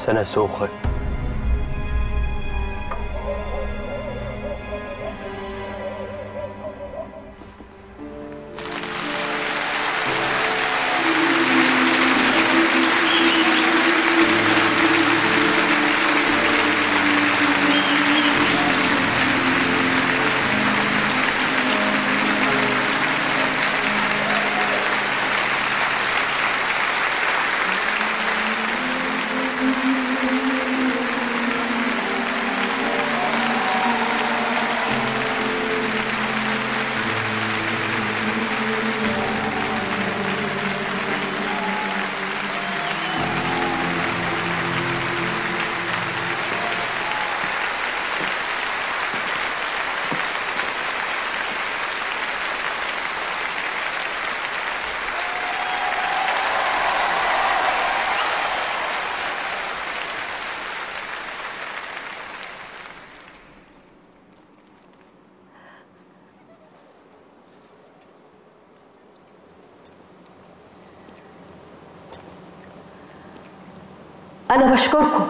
سنة سوخة أنا بشكركم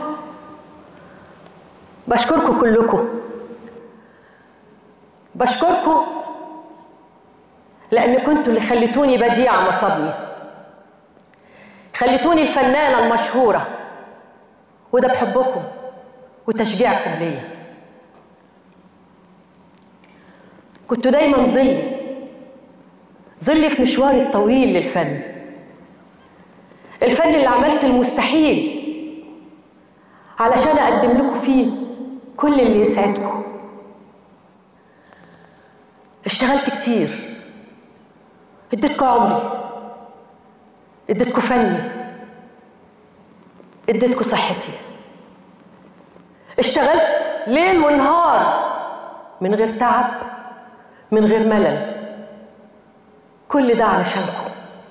بشكركم كلكم بشكركم لأن كنتوا اللي خليتوني بديعة مصابني خليتوني الفنانة المشهورة وده بحبكم وتشجيعكم ليا كنتوا دايما ظلي ظلي في مشواري الطويل للفن الفن اللي عملت المستحيل علشان اقدم لكم فيه كل اللي يسعدكم اشتغلت كتير اديتكم عمري اديتكم فني اديتكم صحتي اشتغلت ليل ونهار من غير تعب من غير ملل كل ده علشانكم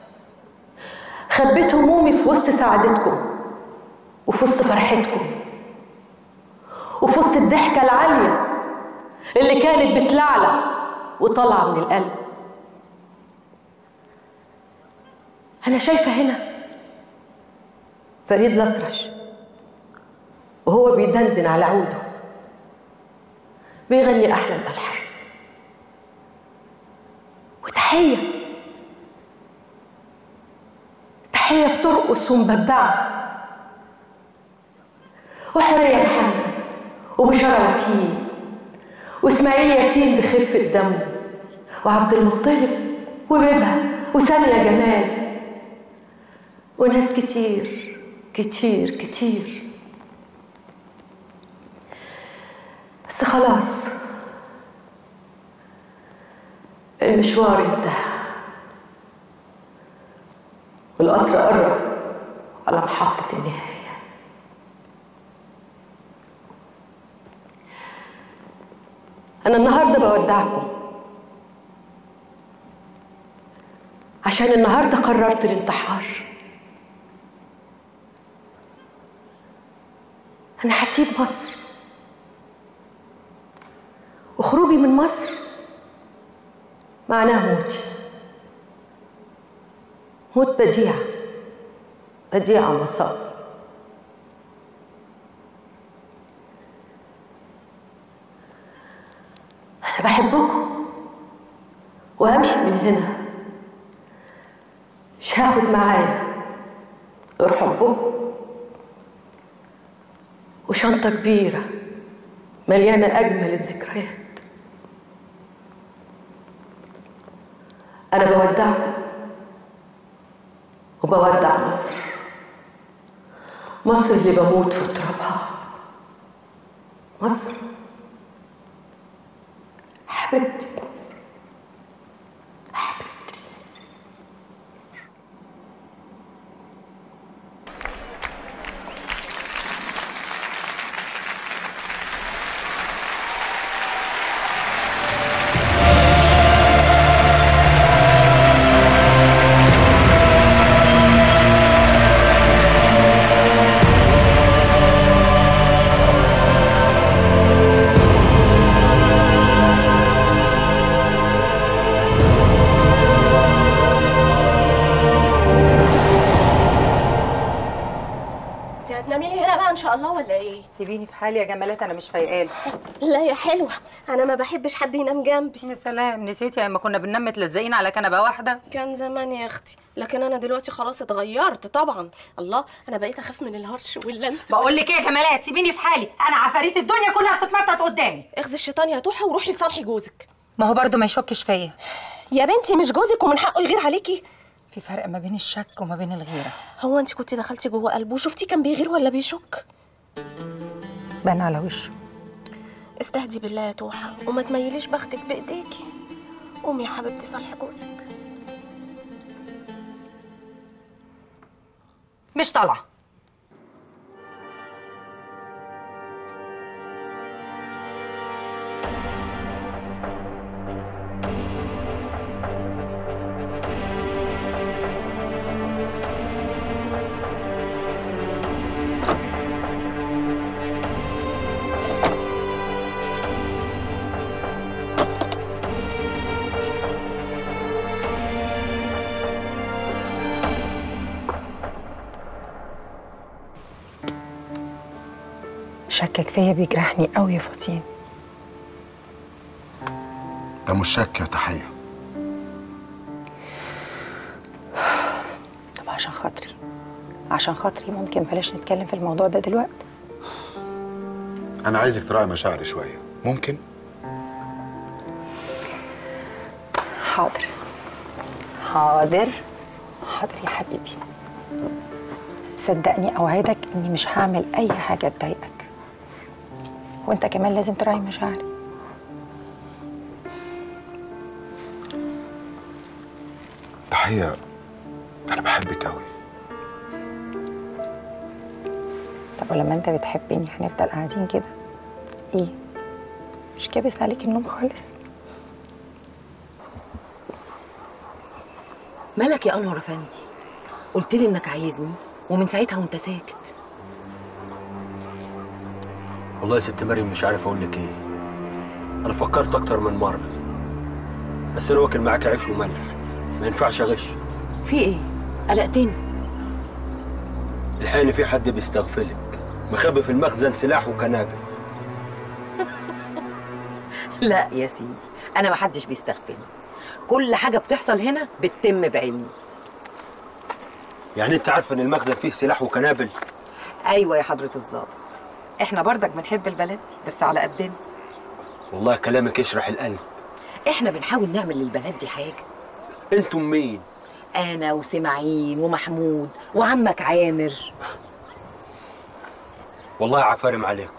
خبيت همومي في وسط سعادتكم وفي وسط فرحتكم وفي وسط الضحكة العالية اللي كانت بتلعلع وطالعة من القلب أنا شايفة هنا فريد الأطرش وهو بيدندن على عوده بيغني أحلى الألحان وتحية تحية بترقص ومبدعة وحورية محمد وبشارة وكيل وإسماعيل ياسين بخفة دمه وعبد المطلب وبيبها وسامية جمال وناس كتير كتير كتير بس خلاص المشوار انتهى والقطر قرب على محطة النهاية أنا النهاردة بودعكم عشان النهاردة قررت الانتحار أنا هسيب مصر وخروجي من مصر معناه موتي موت بديع بديع مصاب أنا بحبكم وهمشي من هنا مش هاخد معايا غير حبكم وشنطة كبيرة مليانة أجمل الذكريات أنا بودعكم وبودع مصر مصر اللي بموت في ترابها مصر حبيبتي مصر حبيبتي مصر سيبيني في حالي يا جمالات انا مش فايقاله لا يا حلوة أنا ما بحبش حد ينام جنبي يا سلام نسيتي لما كنا بننام متلزقين على كنبه واحده كان زمان يا أختي لكن أنا دلوقتي خلاص اتغيرت طبعا الله أنا بقيت أخاف من الهرش واللمس بقول لك ايه يا جمالات سيبيني في حالي انا عفاريت الدنيا كلها بتتنطط قدامي اخذي الشيطان يا توحة وروحي لصالحي جوزك ما هو برضه ما يشكش فيا يا بنتي مش جوزك ومن حقه يغير عليكي في فرق ما بين الشك وما بين الغيره هو انت كنت دخلتي جوه قلبه وشفتيه كان بيغير ولا بيشك بان على وشه استهدي بالله يا توحة وما تميليش بختك بإيديكي قومي يا حبيبتي صالحي جوزك مش طالعه شكك فيا بيجرحني قوي يا فاطين ده مش شك يا تحية طب عشان خاطري عشان خاطري ممكن بلاش نتكلم في الموضوع ده دلوقتي أنا عايزك تراعي مشاعري شوية ممكن؟ حاضر حاضر حاضر يا حبيبي صدقني اوعدك اني مش هعمل اي حاجه تضايقك وانت كمان لازم تراعي مشاعري تحية أنا بحبك أوي طب ولما انت بتحبني هنفضل قاعدين كده ايه مش كابس عليك النوم خالص مالك يا انور افندي قلت لي انك عايزني ومن ساعتها وانت ساكت والله يا ست مريم مش عارف اقول لك ايه انا فكرت اكتر من مره بس انا واكل معاك عيش وملح ما ينفعش اغش في ايه قلقتني الحقيقه ان في حد بيستغفلك مخبي في المخزن سلاح وكنابل لا يا سيدي انا ما حدش بيستغفلني كل حاجه بتحصل هنا بتتم بعلمي يعني انت عارفه ان المخزن فيه سلاح وكنابل ايوه يا حضره الظابط احنا برضك بنحب البلد دي بس على قدنا والله كلامك يشرح القلب احنا بنحاول نعمل للبلد دي حاجه انتم مين انا وسماعين ومحمود وعمك عامر والله عفارم عليكم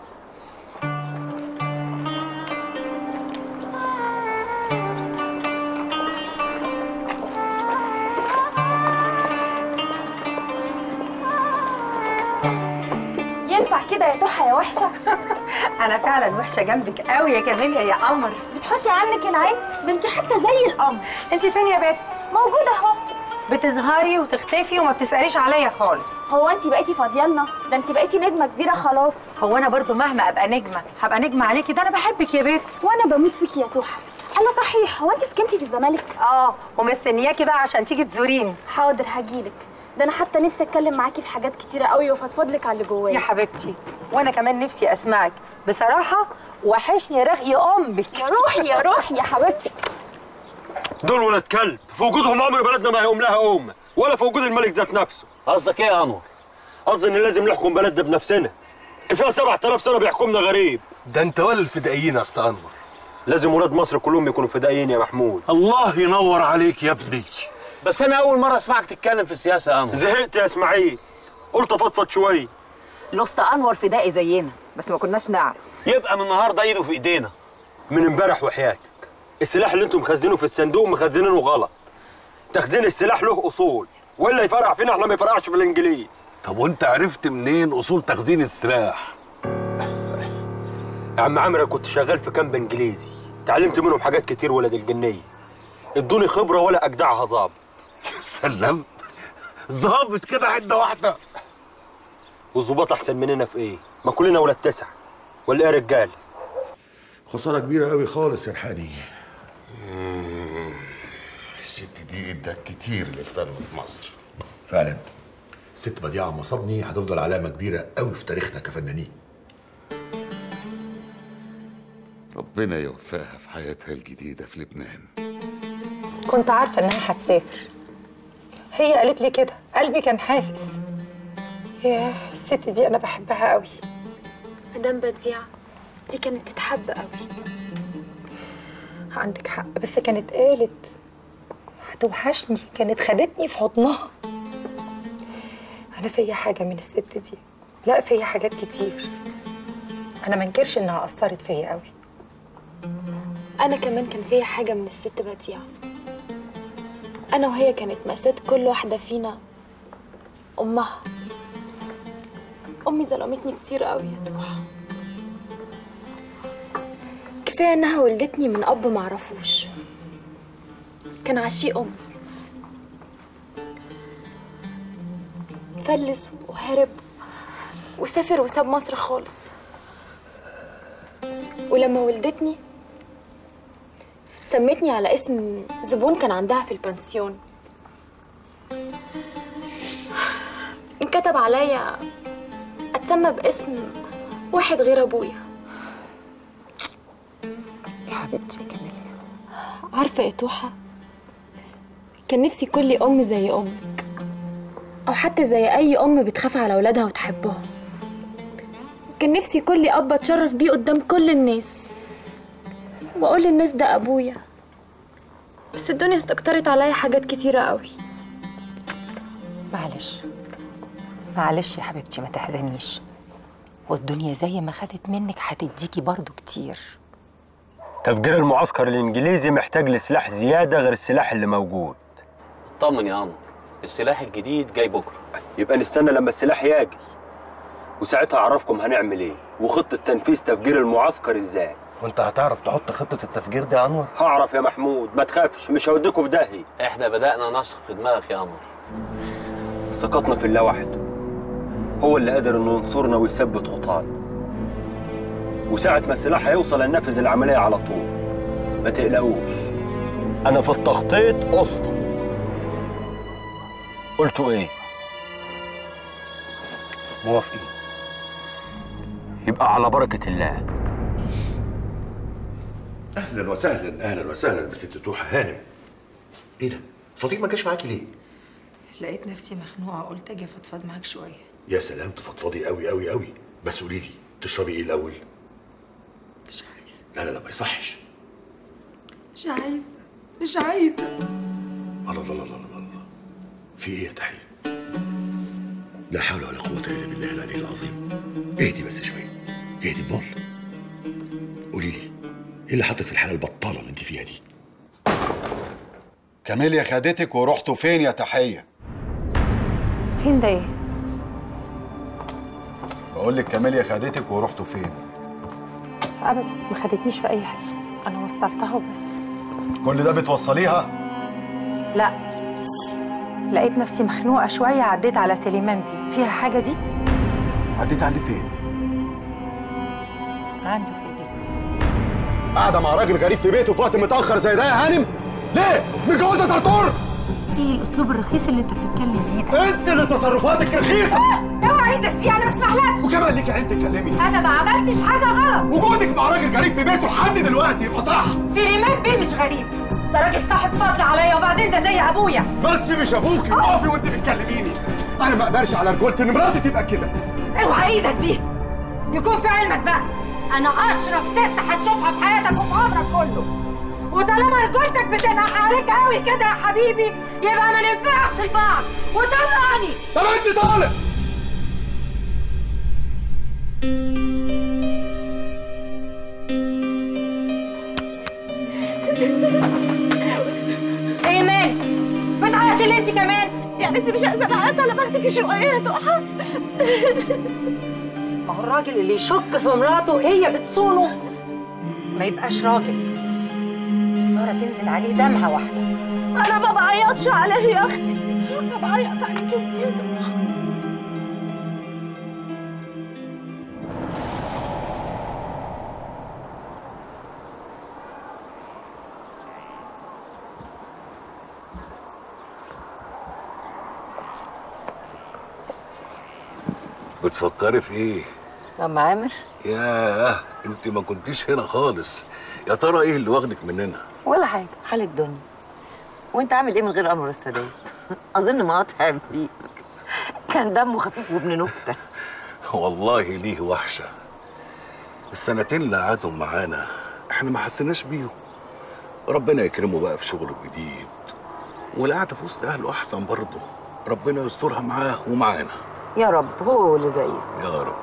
ينفع كده يا تحى يا وحشه انا فعلا وحشه جنبك قوي يا كاميليا يا قمر بتحوشي عنك العين ده انت حتى زي القمر انت فين يا بت موجوده اهو بتظهري وتختفي وما بتساليش عليا خالص هو انت بقيتي فاضيالنا ده انت بقيتي نجمه كبيره خلاص هو انا برضو مهما ابقى نجمه هبقى نجمه عليكي ده انا بحبك يا بت وانا بموت فيكي يا تحى انا صحيح هو انت سكنتي في الزمالك اه ومستنياكي بقى عشان تيجي تزوريني حاضر هجيلك ده انا حتى نفسي اتكلم معاكي في حاجات كتيره قوي وافضفض لك على اللي يا جوايا حبيبتي وانا كمان نفسي اسمعك بصراحه وحشني رغي امك يا روحي يا روحي يا حبيبتي دول ولاد كلب في وجودهم عمر بلدنا ما هيقوم لها أمة ولا في وجود الملك ذات نفسه قصدك ايه يا انور قصدي ان لازم نحكم بلدنا بنفسنا كفايه 7000 سنه بيحكمنا غريب ده انت ولا الفدائيين يا اسطى انور لازم ولاد مصر كلهم يكونوا فدائيين يا محمود الله ينور عليك يا ابني بس انا اول مره اسمعك تتكلم في السياسه يا انور زهقت يا اسماعيل قلت افضفض شويه الاسطى انور فدائي زينا بس ما كناش نعرف يبقى من النهارده ايده في ايدينا من امبارح وحياتك السلاح اللي انتم مخزنينه في الصندوق مخزنينه غلط تخزين السلاح له اصول والا يفرقع فينا احنا ما يفرقعش في الانجليز طب وانت عرفت منين اصول تخزين السلاح يا عم عامر أنا كنت شغال في كامب انجليزي تعلمت منهم حاجات كتير ولاد الجنيه ادوني خبره ولا اجدعها ظابط سلام ظابط كده عده واحده والظباط احسن مننا في ايه ما كلنا ولاد تسعه ولا ايه يا رجال خسارة كبيرة قوي خالص يا رحاني الست دي ادت كتير للفن في مصر فعلا ست بديعة مصابني هتفضل علامة كبيرة قوي في تاريخنا كفنانين ربنا يوفقها في حياتها الجديدة في لبنان كنت عارفه انها هتسافر هي قالت لي كده قلبي كان حاسس ياه الست دي انا بحبها قوي مدام بديع دي كانت تتحب قوي عندك حق بس كانت قالت هتوحشني كانت خدتني في حضنها انا فيا حاجه من الست دي لا فيا حاجات كتير انا منكرش انها اثرت فيا قوي انا كمان كان فيا حاجه من الست بديع انا وهي كانت مأساة كل واحده فينا امها امي ظلمتني كتير قوي يا توحة كفايه انها ولدتني من اب معرفوش كان عشيق امي فلس وهرب وسافر وساب مصر خالص ولما ولدتني سمتني على اسم زبون كان عندها في البنسيون انكتب عليا اتسمى باسم واحد غير ابويا يا حبيبتي كملي عارفه يا توحة كان نفسي يكون لي ام زي امك او حتى زي اي ام بتخاف على اولادها وتحبهم كان نفسي يكون لي اب اتشرف بيه قدام كل الناس واقول للناس ده ابويا بس الدنيا استكترت عليا حاجات كتيره قوي معلش معلش يا حبيبتي ما تحزنيش والدنيا زي ما خدت منك هتديكي برضو كتير تفجير المعسكر الانجليزي محتاج لسلاح زياده غير السلاح اللي موجود طمن يا قمر السلاح الجديد جاي بكره يبقى نستنى لما السلاح يجي وساعتها اعرفكم هنعمل ايه وخطه تنفيذ تفجير المعسكر ازاي وانت هتعرف تحط خطه التفجير دي يا انور هعرف يا محمود ما تخافش مش هوديكوا في داهيه احنا بدأنا نسخ في دماغك يا قمر ثقتنا في الله وحده هو اللي قادر انه ينصرنا ويثبت خطانا وساعة ما السلاح هيوصل هننفذ العملية على طول ما تقلقوش أنا في التخطيط أسطى قلتوا إيه؟ موافقين يبقى على بركة الله اهلا وسهلا اهلا وسهلا بست توحه هانم ايه ده فاطمه ما جاش معاكي ليه لقيت نفسي مخنوقه قلت اجي افضفض معاك شويه يا سلام تفضفضي قوي قوي قوي بس قولي لي تشربي ايه الاول مش عايزه لا لا لا ما يصحش مش عايزه مش عايزه الله الله الله الله الله الله في ايه يا تحيه لا حول ولا قوه الا بالله العلي العظيم اهدي بس شويه اهدي امال قولي لي ايه اللي حطك في الحاله البطاله اللي انت فيها دي كاميليا خدتك ورحتوا فين يا تحية؟ فين ده ايه بقول لك كاميليا خدتك ورحتوا فين؟ ابدا ما خدتنيش في اي حاجه انا وصلتها وبس كل ده بتوصليها؟ لا لقيت نفسي مخنوقه شويه عديت على سليمان بيه فيها حاجه دي عديت عليه فين؟ عنده في البيت قاعدة مع راجل غريب في بيته في وقت متأخر زي ده يا هانم؟ ليه؟ متجوزة طرطور؟ ايه الاسلوب الرخيص اللي انت بتتكلم بيه ده انت اللي تصرفاتك رخيصة اوعى ايدك دي انا ما اسمحلكش وكمان ليك عين تتكلمي انا ما عملتش حاجه غلط وجودك مع راجل غريب في بيته لحد دلوقتي يبقى صح سليمان بيه مش غريب ده راجل صاحب فضل عليا وبعدين ده زي ابويا بس مش ابوكي وقفي وانت بتكلميني انا ما اقدرش على رجولتي ان مراتي تبقى كده اوعى ايدك دي يكون في علمك بقى انا اشرف ست هتشوفها في حياتك وفي عمرك كله وطالما رجولتك بتنقح عليك قوي كده يا حبيبي يبقى ما ننفعش لبعض وطلعني طب انت طالب ايه مالك بتعيطي ليه انت كمان يعني انت مش عايزه اعيط على بختك شويه يا توحة ما هو الراجل اللي يشك في مراته وهي بتصونه ما يبقاش راجل ساره تنزل عليه دمعه واحده انا ما بعيطش عليه يا اختي انا بعيط عليك انت يا توحة بتفكري في ايه؟ عم عامر ياه انت ما كنتيش هنا خالص يا ترى ايه اللي واخدك مننا ولا حاجه حال الدنيا وانت عامل ايه من غير انور السادات اظن ما تعب فيك كان دمه خفيف وابن نكته والله ليه وحشه السنتين اللي قعدهم معانا احنا ما حسيناش بيهم ربنا يكرمه بقى في شغله الجديد والقعده في وسط اهله احسن برضه ربنا يسترها معاه ومعانا يا رب هو اللي زيه يا رب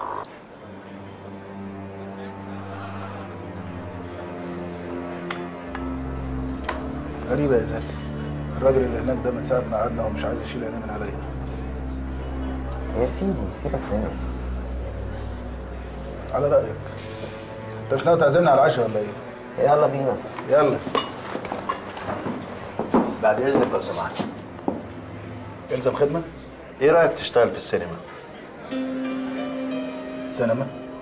غريبة يا زكي الراجل اللي هناك ده من ساعة ما قعدنا ومش عايز يشيل عينيه من عليا يا سيدي سيبك منه على رأيك انت مش ناوي تعزمنا على العشاء ولا ايه؟ يلا بينا يلا بعد اذنك لو سمحت يلزم خدمة؟ ايه رايك تشتغل في السينما سينما؟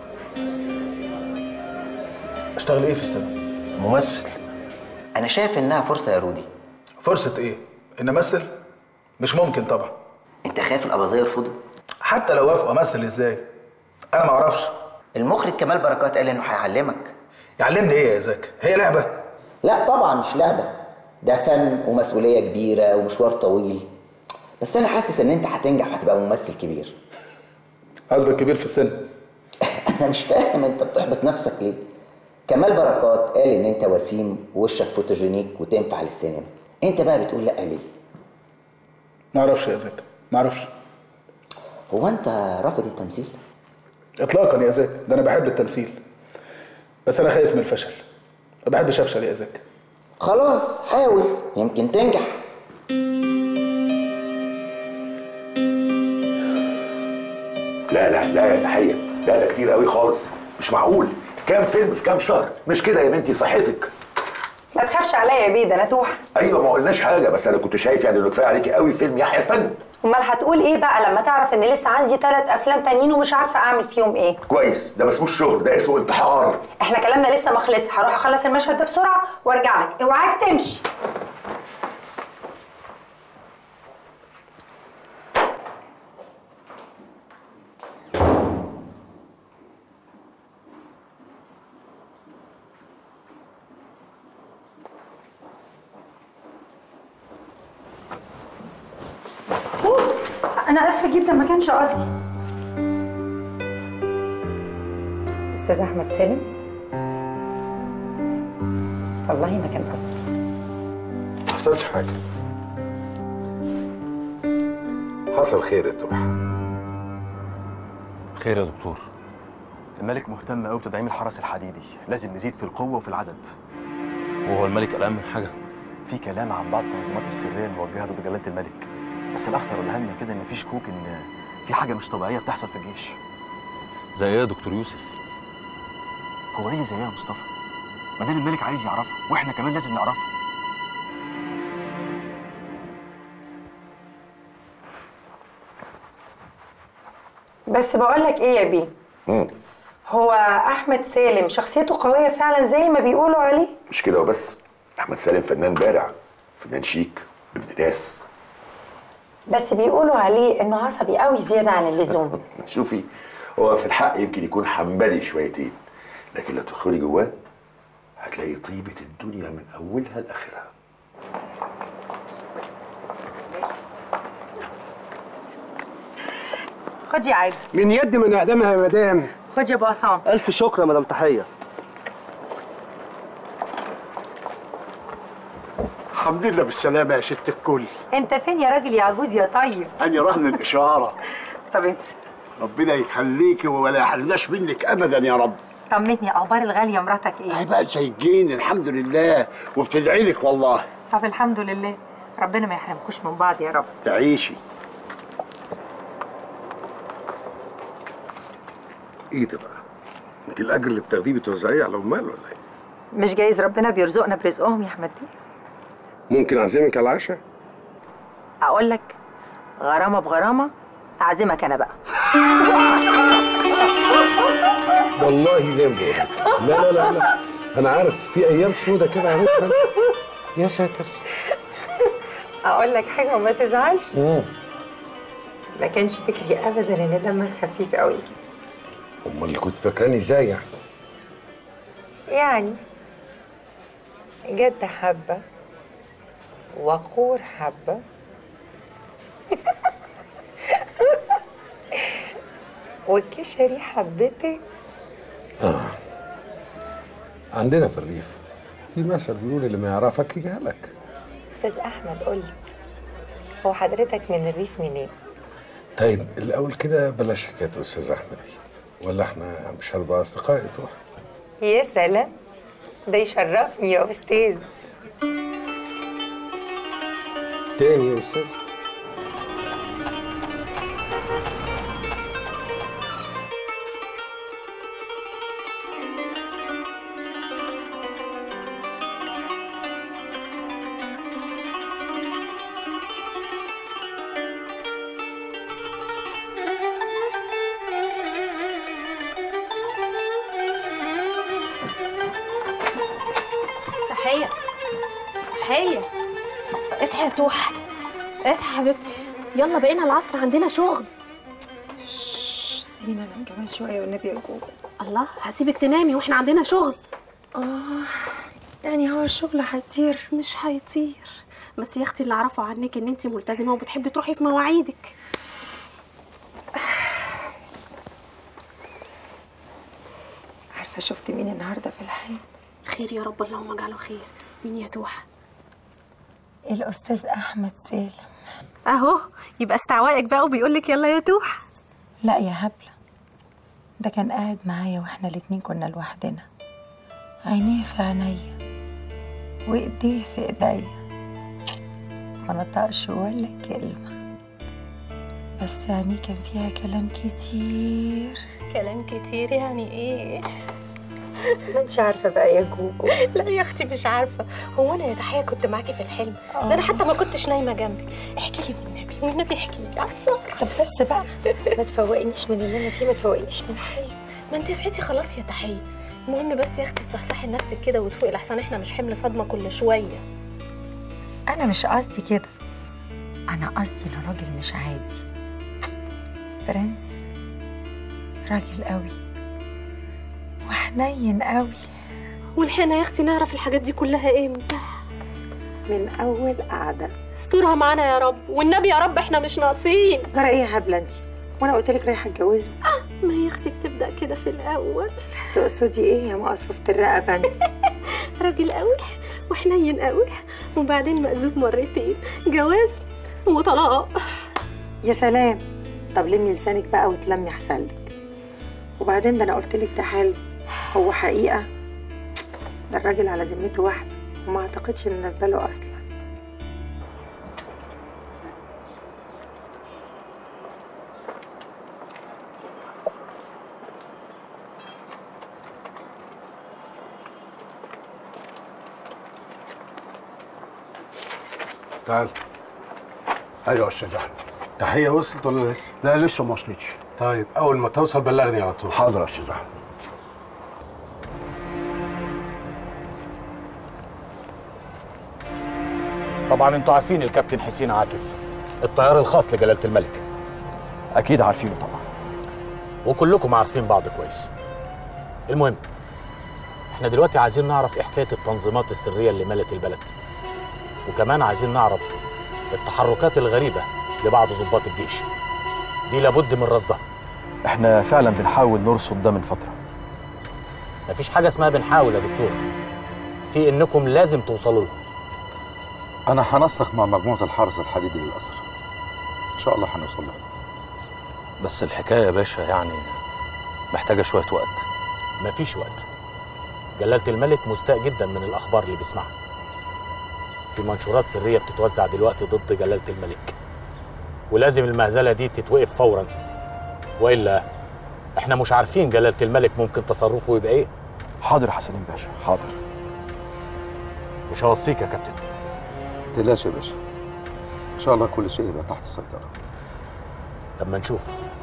اشتغل ايه في السينما؟ ممثل انا شايف انها فرصه يا رودي فرصة ايه؟ ان امثل؟ مش ممكن طبعا انت خايف الاباظيه يرفضوا حتى لو وافقوا امثل ازاي؟ انا ما اعرفش المخرج كمال بركات قال انه هيعلمك يعلمني ايه يا زكي؟ هي لعبة؟ لا طبعا مش لعبه ده فن ومسؤوليه كبيره ومشوار طويل بس انا حاسس ان انت هتنجح وهتبقى ممثل كبير قصدك كبير في السن انا مش فاهم انت بتحبط نفسك ليه كمال بركات قال ان انت وسيم ووشك فوتوجينيك وتنفع للسينما انت بقى بتقول لا ليه ما اعرفش يا زكي ما اعرفش هو انت رافض التمثيل اطلاقا يا زكي ده انا بحب التمثيل بس انا خايف من الفشل ما بحبش افشل يا زكي خلاص حاول يمكن تنجح لا لا لا يا تحيه لا ده كتير قوي خالص مش معقول كام فيلم في كام شهر مش كده يا بنتي صحتك ما تخافش عليا يا بيه ده انا توحه ايوه ما قلناش حاجه بس انا كنت شايف يعني انه كفايه عليكي قوي فيلم يحيى الفن امال هتقول ايه بقى لما تعرف ان لسه عندي ثلاث افلام تانيين ومش عارفه اعمل فيهم ايه كويس ده ما اسموش شغل ده اسمه انتحار احنا كلامنا لسه ما خلص هروح اخلص المشهد ده بسرعه وارجع لك اوعاك تمشي انا اسفه جدا ما كانش قصدي استاذ احمد سالم والله ما كان قصدي ما حصلش حاجه حصل خير يا توحه خير يا دكتور الملك مهتم قوي بتدعيم الحرس الحديدي لازم نزيد في القوه وفي العدد وهو الملك قلقان من حاجه في كلام عن بعض التنظيمات السريه الموجهه ضد جلاله الملك بس الاخطر والاهم من كده ان في شكوك ان في حاجه مش طبيعيه بتحصل في الجيش زي ايه يا دكتور يوسف هو ايه اللي زيها يا مصطفى ما دام الملك عايز يعرفها واحنا كمان لازم نعرفها بس بقول لك ايه يا بيه هو احمد سالم شخصيته قويه فعلا زي ما بيقولوا عليه مش كده وبس احمد سالم فنان بارع فنان شيك ابن ناس بس بيقولوا عليه انه عصبي قوي زياده عن اللزوم شوفي هو في الحق يمكن يكون حنبلي شويتين لكن لو تدخلي جواه هتلاقي طيبة الدنيا من أولها لآخرها خد يا عادل من يد من اعدامها يا مدام خد يا ابو عصام الف شكر يا مدام تحيه الحمد لله بالسلامه يا ست الكل انت فين يا راجل يا عجوز يا طيب انا رهن الاشاره طب امسك ربنا يخليكي ولا يحرمناش منك ابدا يا رب طمني اخبار الغاليه مراتك ايه هي بقى سايجين الحمد لله وبتدعي لك والله طب الحمد لله ربنا ما يحرمكوش من بعض يا رب تعيشي ايه ده بقى؟ انت الاجر اللي بتاخديه بتوزعيه على العمال ولا ايه؟ مش جايز ربنا بيرزقنا برزقهم يا احمد بيه ممكن اعزمك على العشاء؟ اقول لك غرامه بغرامه اعزمك انا بقى والله زي ما بقول لك. لا لا لا لا انا عارف في ايام سودة كده عارفها يا ساتر اقول لك حاجه وما تزعلش مم. ما كانش فكري ابدا ان دمك خفيف قوي كده امال اللي كنت فاكراني ازاي يعني يعني جد حبة وقور حبة والكشري حبتك اه عندنا في الريف في مثل بيقول اللي ما يعرفك يجهلك استاذ احمد قولي هو حضرتك من الريف منين طيب الاول كده بلاش حكايه استاذ احمد دي ولا احنا مش هنبقى اصدقاء يا توحة يا سلام ده يشرفني يا استاذ تاني يا استاذ تحية تحية اصحي يا توحة اصحي حبيبتي يلا بقينا العصر عندنا شغل سيبينا انام كمان شويه والنبي يا جوجو الله هسيبك تنامي واحنا عندنا شغل اه يعني هو الشغل هيطير مش هيطير بس يا اختي اللي اعرفه عنك ان انت ملتزمه وبتحبي تروحي في مواعيدك عارفه شفت مين النهارده في الحلم خير يا رب اللهم اجعله خير مين يا توحة الاستاذ احمد سالم اهو يبقى استعوائك بقى وبيقول لك يلا يا توحة لا يا هبله ده كان قاعد معايا واحنا الاتنين كنا لوحدنا عينيه في عينيا وايديه في ايديا ما نطقش ولا كلمه بس عينيه كان فيها كلام كتير كلام كتير يعني ايه ما انت عارفه بقى يا جوجو لا يا اختي مش عارفه هو انا يا تحيه كنت معاكي في الحلم ده انا حتى ما كنتش نايمه جنبك احكي لي والنبي والنبي احكي لي عايزه طب بس بقى ما تفوقنيش من اللي انا فيه ما تفوقنيش من الحلم ما انت صحيتي خلاص يا تحيه المهم بس يا اختي تصحصحي لنفسك كده وتفوقي لحسن احنا مش حمل صدمه كل شويه انا مش قصدي كده انا قصدي ان الراجل مش عادي برنس راجل قوي وحنين قوي والحين يا اختي نعرف الحاجات دي كلها امتى من اول قعده استرها معانا يا رب والنبي يا رب احنا مش ناقصين جرى ايه يا هبله انت وانا قلت لك رايحه اتجوزه ما هي اختي بتبدا كده في الاول تقصدي ايه يا مقصفه الرقبه انت راجل قوي وحنين قوي وبعدين مأذوب مرتين جواز وطلاق يا سلام طب لمي لسانك بقى وتلمي احسن لك وبعدين ده انا قلت لك ده حلو هو حقيقه ده الراجل على ذمته واحده وما اعتقدش ان في باله اصلا تعال ايوه يا استاذ احمد تحيه وصلت ولا لسه لا لسه ما وصلتش طيب اول ما توصل بلغني على طول حاضر يا استاذ احمد طبعا انتوا عارفين الكابتن حسين عاكف الطيار الخاص لجلالة الملك اكيد عارفينه طبعا وكلكم عارفين بعض كويس المهم احنا دلوقتي عايزين نعرف ايه حكايه التنظيمات السريه اللي ملت البلد وكمان عايزين نعرف التحركات الغريبه لبعض ضباط الجيش دي لابد من رصدها احنا فعلا بنحاول نرصد ده من فتره مفيش حاجه اسمها بنحاول يا دكتور في انكم لازم توصلوا له انا هنسق مع مجموعه الحرس الحديدي للاسر ان شاء الله هنوصل له بس الحكايه يا باشا يعني محتاجه شويه وقت مفيش وقت جلالة الملك مستاء جدا من الأخبار اللي بيسمعها في منشورات سرية بتتوزع دلوقتي ضد جلالة الملك ولازم المهزلة دي تتوقف فورا وإلا احنا مش عارفين جلالة الملك ممكن تصرفه يبقى ايه حاضر يا حسنين باشا حاضر مش هوصيك يا كابتن تقلقش يا باشا ان شاء الله كل شيء يبقى تحت السيطره لما نشوف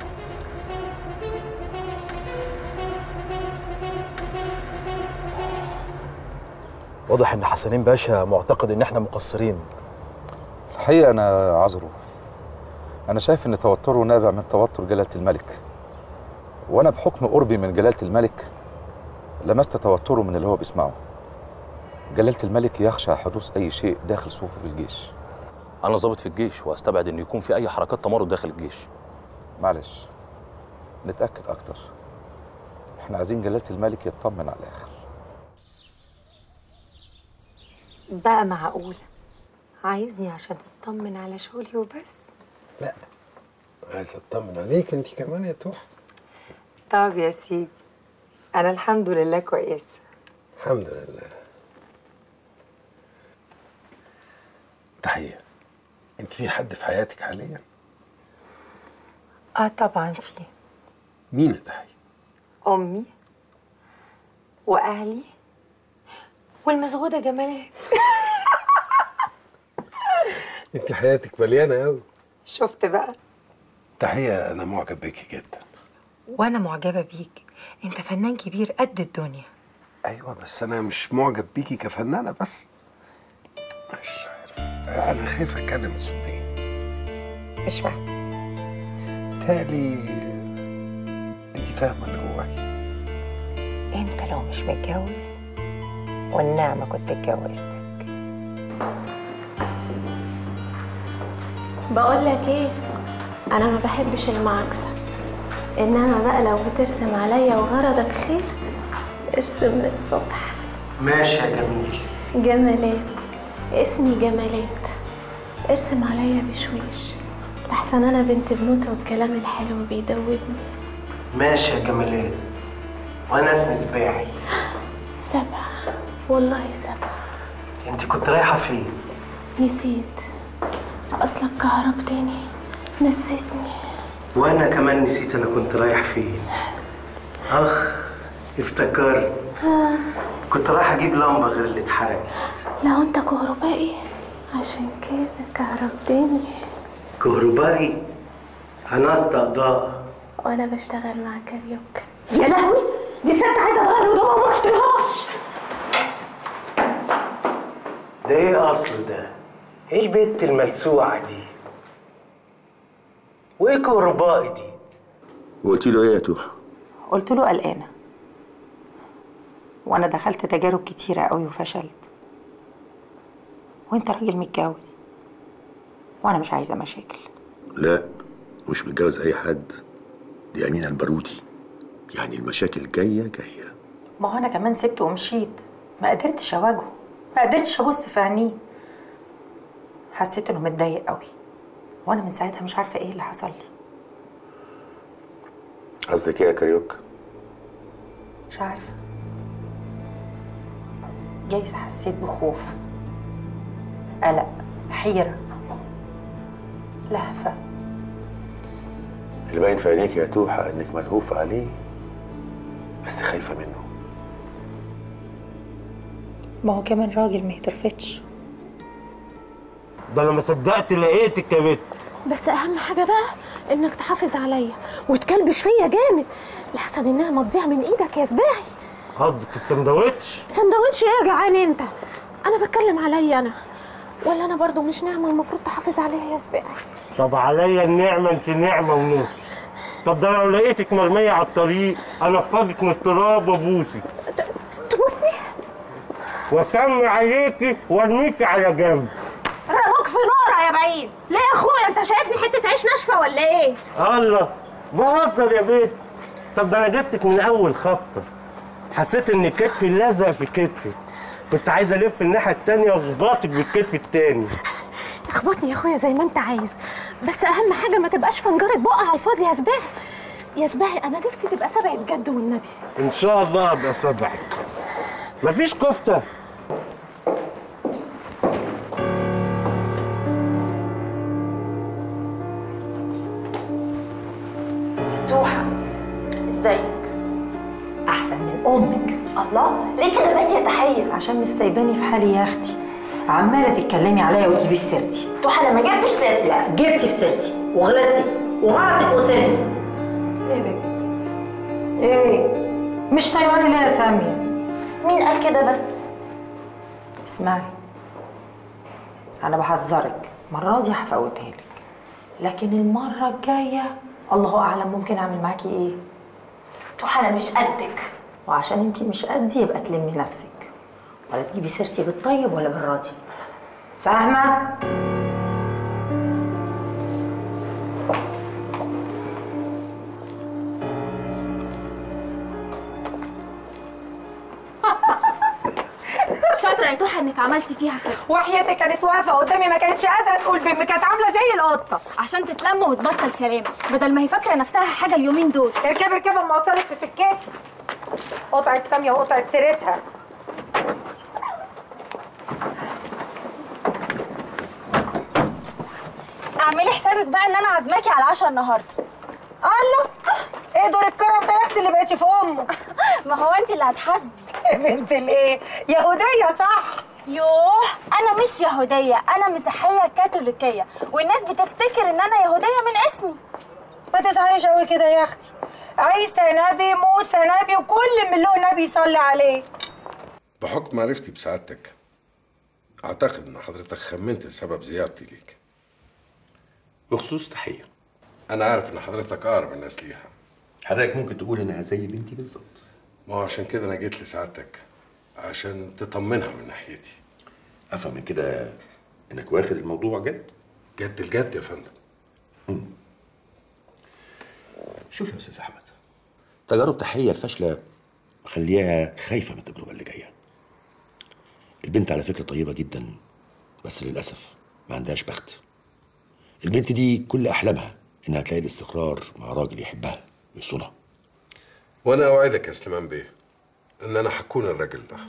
واضح ان حسنين باشا معتقد ان احنا مقصرين الحقيقه انا عذره انا شايف ان توتره نابع من توتر جلاله الملك وانا بحكم قربي من جلاله الملك لمست توتره من اللي هو بيسمعه جلاله الملك يخشى حدوث اي شيء داخل صفوف الجيش انا ضابط في الجيش واستبعد ان يكون في اي حركات تمرد داخل الجيش معلش نتاكد اكتر احنا عايزين جلاله الملك يطمن على الاخر بقى معقولة عايزني عشان تطمن على شغلي وبس لا عايز اطمن عليك انت كمان يا توحة طب يا سيدي أنا الحمد لله كويسة الحمد لله تحية انت في حد في حياتك حاليا اه طبعا في مين يا تحية أمي وأهلي والمزغودة جمالات انت حياتك مليانة قوي شفت بقى تحية انا معجب بيكي جدا وأنا معجبة بيك أنت فنان كبير قد الدنيا ايوه بس انا مش معجب بيكي كفنانة بس مش عارف انا خايف اتكلم بصوتين مش فاهم تالي انت فاهمة اللي جواكي أنت لو مش متجوز والنعمة كنت اتجوزت بقول لك ايه انا ما بحبش المعاكسه انما بقى لو بترسم عليا وغرضك خير ارسم للصبح ماشي يا جميل جمالات اسمي جمالات ارسم عليا بشويش لحسن انا بنت بنوت والكلام الحلو بيدوبني ماشي يا جمالات وانا اسمي سباعي سبع والله سبع انت كنت رايحه فين نسيت اصلك كهربتني نسيتني وانا كمان نسيت انا كنت رايح فين اخ افتكرت آه. كنت رايح اجيب لمبه غير اللي اتحرقت لو انت كهربائي عشان كده كهربتني كهربائي انا استقضاء وانا بشتغل مع كاريوكا يا لهوي دي ست عايزه تغير هدومها وما رحتلهاش ده ايه اصل ده ايه البت الملسوعه دي وايه كهربائي دي وقلت له ايه يا توحة قلت له قلقانة وأنا دخلت تجارب كتيرة قوي وفشلت وأنت راجل متجوز وأنا مش عايزة مشاكل لا مش متجوز اي حد دي امينه البارودي يعني المشاكل جايه جايه ما هو أنا كمان سبته ومشيت ما قدرتش أواجهه ما قدرتش أبص في عينيه حسيت إنه متضايق قوي وأنا من ساعتها مش عارفة إيه اللي حصل لي قصدك ايه يا كاريوكا مش عارفة جايز حسيت بخوف قلق حيرة لهفة اللي باين في عينيك يا توحة انك ملهوفة عليه بس خايفة منه ما هو كمان راجل ما يترفضش ده انا ما صدقت لقيتك يا بت بس اهم حاجه بقى انك تحافظ عليا وتكلبش فيا جامد لحسن انها ما تضيع من ايدك يا سباعي قصدك السندوتش سندوتش ايه يا جعان انت انا بتكلم عليا انا ولا انا برضو مش نعمه المفروض تحافظ عليها يا سباعي طب عليا النعمه انت نعمه ونص طب ده أنا لو لقيتك مرميه على الطريق انفضك من التراب وابوسك تبوسني واسمي عليكي وارميكي على جنب رموك في نورة يا بعيد ليه يا اخويا انت شايفني حته عيش ناشفه ولا ايه الله بهزر يا بيت طب ده انا جبتك من اول خبطه حسيت ان كتفي لزق في كتفي كنت عايز الف الناحيه التانيه واخبطك بالكتف التاني اخبطني يا اخويا زي ما انت عايز بس اهم حاجه ما تبقاش فنجره بقى على الفاضي يا سباعي يا سباعي انا نفسي تبقى سبعي بجد والنبي ان شاء الله ابقى صبعك مفيش كفته توحة ازيك احسن من امك الله ليه كده بس يا تحيه عشان مش سايباني في حالي يا اختي عماله تتكلمي عليا وتجيبي في سيرتي توحة انا ما جبتش سيرتك جبتي في سيرتي وغلطتي وغلطك وصلني ايه يا بنت ايه مش طيراني ليه يا سامية مين قال كده بس اسمعي انا بحذرك المره دي هفوتها لك لكن المره الجايه الله اعلم ممكن اعمل معاكي ايه توحة انا مش قدك وعشان انتي مش قدي يبقى تلمي نفسك ولا تجيبي سيرتي بالطيب ولا بالراضي فاهمه شاطره يا توحه انك عملتي فيها كده وحياتي كانت واقفه قدامي ما كانتش قادره تقول بم كانت عامله زي القطه عشان تتلم وتبطل كلام بدل ما هي فاكره نفسها حاجه اليومين دول اركبي اركبي اما اوصلك في سكتي قطعه ساميه وقطعه سيرتها اعملي حسابك بقى ان انا عازماكي على العشاء النهارده الله ايه دور الكرم ده يا اختي اللي بقيتي في امه ما هو انت اللي هتحاسبي يا بنت الايه يهوديه صح يوه انا مش يهوديه انا مسيحيه كاثوليكيه والناس بتفتكر ان انا يهوديه من اسمي ما تزعليش قوي كده يا اختي عيسى نبي موسى نبي وكل من له نبي يصلي عليه بحكم معرفتي بسعادتك اعتقد ان حضرتك خمنت سبب زيارتي ليك بخصوص تحيه انا عارف ان حضرتك اقرب الناس ليها حضرتك ممكن تقول انها زي بنتي بالظبط ما هو عشان كده انا جيت لسعادتك عشان تطمنها من ناحيتي افهم من كده انك واخد الموضوع جد جد الجد يا فندم شوف يا استاذ احمد تجارب تحيه الفاشله مخليها خايفه من التجربه اللي جايه البنت على فكره طيبه جدا بس للاسف ما عندهاش بخت البنت دي كل احلامها انها تلاقي الاستقرار مع راجل يحبها ويصونها وانا اوعدك يا سليمان بيه ان انا هكون الراجل ده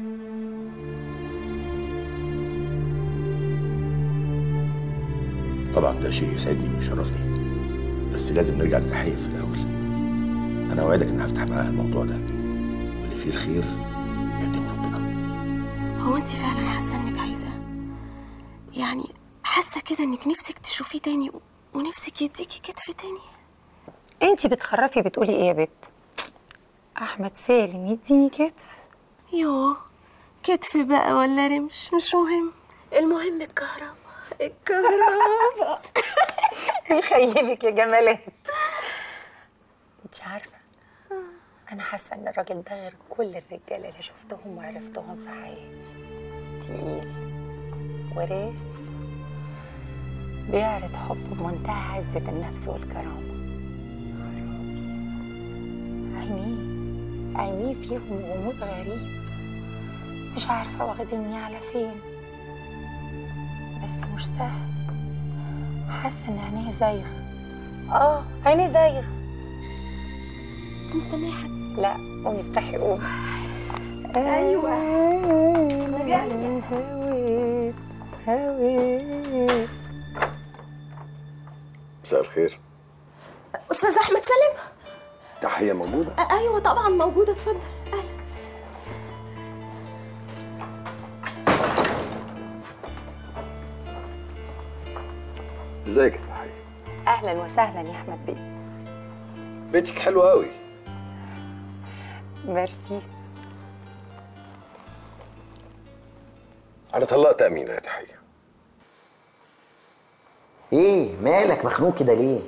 طبعا ده شيء يسعدني ويشرفني بس لازم نرجع لتحيه في الاول انا اوعدك ان هفتح معاها الموضوع ده واللي فيه الخير يقدمه ربنا هو انت فعلا حاسه انك عايزاه يعني حاسه كده انك نفسك تشوفيه تاني و- ونفسك يديكي كتف تاني انتي بتخرفي بتقولي ايه يا بت احمد سالم يديني كتف يوه كتف بقى ولا رمش مش مهم المهم الكهرباء الكهرباء يخيبك يا جمالات انت عارفه انا حاسه ان الراجل ده غير كل الرجاله اللي شفتهم وعرفتهم في حياتي تقيل وراسي بيعرض حب بمنتهى عزة النفس والكرامة خرابي عينيه عينيه فيهم غموض غريب مش عارفة واخدني على فين بس مش سهل حاسة ان عينيه زايغة اه عينيه زايغة انت مستنيه حد لا قومي افتحي قومي ايوه انا جايه هويت هويت مساء الخير استاذ احمد سالم تحيه موجوده أ- ايوه طبعا موجوده اتفضل أيوة. ازيك يا تحيه اهلا وسهلا يا احمد بيه بيتك حلو قوي ميرسي انا طلقت امينه يا تحيه ايه مالك مخنوق كده ليه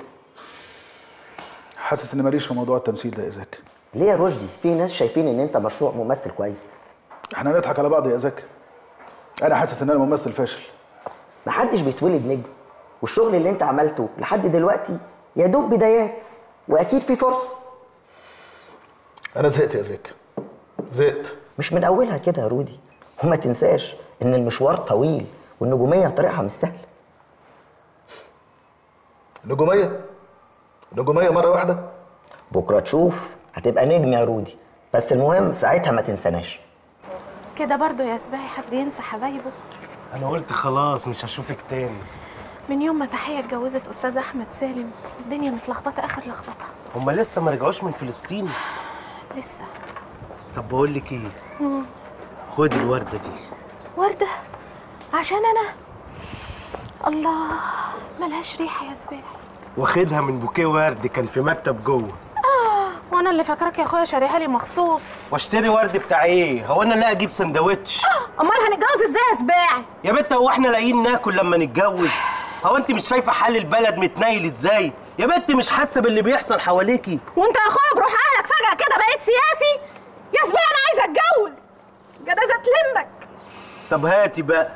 حاسس اني ماليش في موضوع التمثيل ده يا زكي ليه يا رشدي في ناس شايفين ان انت مشروع ممثل كويس احنا نضحك على بعض يا زكي انا حاسس ان انا ممثل فاشل محدش بيتولد نجم والشغل اللي انت عملته لحد دلوقتي يا دوب بدايات واكيد في فرصه انا زهقت يا زكي زهقت مش من اولها كده يا رودي وما تنساش ان المشوار طويل والنجوميه طريقها مش سهل نجوميه نجوميه مره واحده بكره تشوف هتبقى نجم يا رودي بس المهم ساعتها ما تنساناش كده برضو يا سباعي حد ينسى حبايبه انا قلت خلاص مش هشوفك تاني من يوم ما تحية اتجوزت أستاذ أحمد سالم الدنيا متلخبطة آخر لخبطة هما لسه ما رجعوش من فلسطين لسه طب بقول لك ايه مم. خدي الورده دي وردة عشان أنا الله ملهاش ريحة يا سباعي واخدها من بوكيه ورد كان في مكتب جوه آه وأنا اللي فاكراك يا أخويا شاريها لي مخصوص واشتري ورد بتاع ايه هو انا لا اجيب سندوتش أمال هنتجوز إزاي يا سباعي يا بنت هو احنا لاقيين ناكل لما نتجوز هو انت مش شايفه حال البلد متنيل ازاي يا بنت مش حاسه باللي بيحصل حواليكي وانت يا اخويا بروح اهلك فجاه كده بقيت سياسي يا زباله انا عايزه اتجوز جنازه تلمك طب هاتي بقى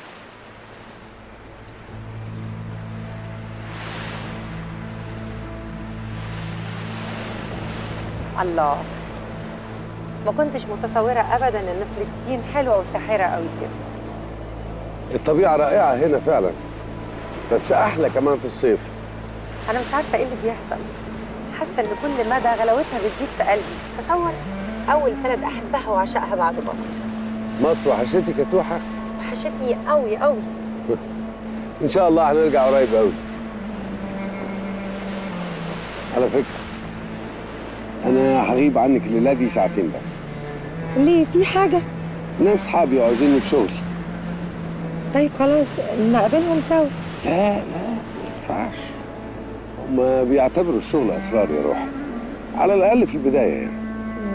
الله ما كنتش متصورة أبدا إن فلسطين حلوة وساحرة قوي كده الطبيعه رائعه هنا فعلا بس احلى كمان في الصيف أنا مش عارفة إيه اللي بيحصل حاسة إن كل مدى غلاوتها بتزيد في قلبي تصور أول بلد أحبها وأعشقها بعد مصر مصر وحشتك يا توحه وحشتني قوي قوي ان شاء الله هنرجع قريب قوي على فكره انا هغيب عنك الليله دي ساعتين بس ليه في حاجة؟ ناس صحابي عاوزيني في شغل طيب خلاص نقابلهم سوا لا لا ما ينفعش هما بيعتبروا الشغل اسرار يا روحي على الاقل في البدايه يعني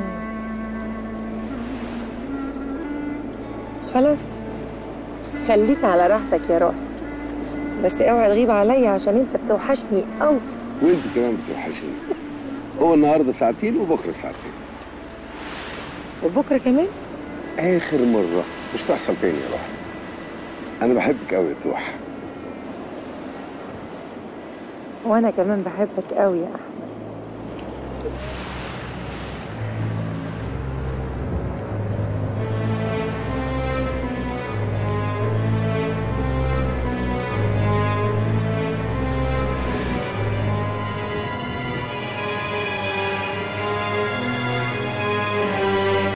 خلاص خليك على راحتك يا روح بس اوعي تغيب عليا عشان انت بتوحشني قوي وانت كمان بتوحشيني هو النهارده ساعتين وبكره ساعتين وبكره كمان اخر مره مش تحصل تاني يا روحي انا بحبك قوي يا توحه وانا كمان بحبك قوي يا احمد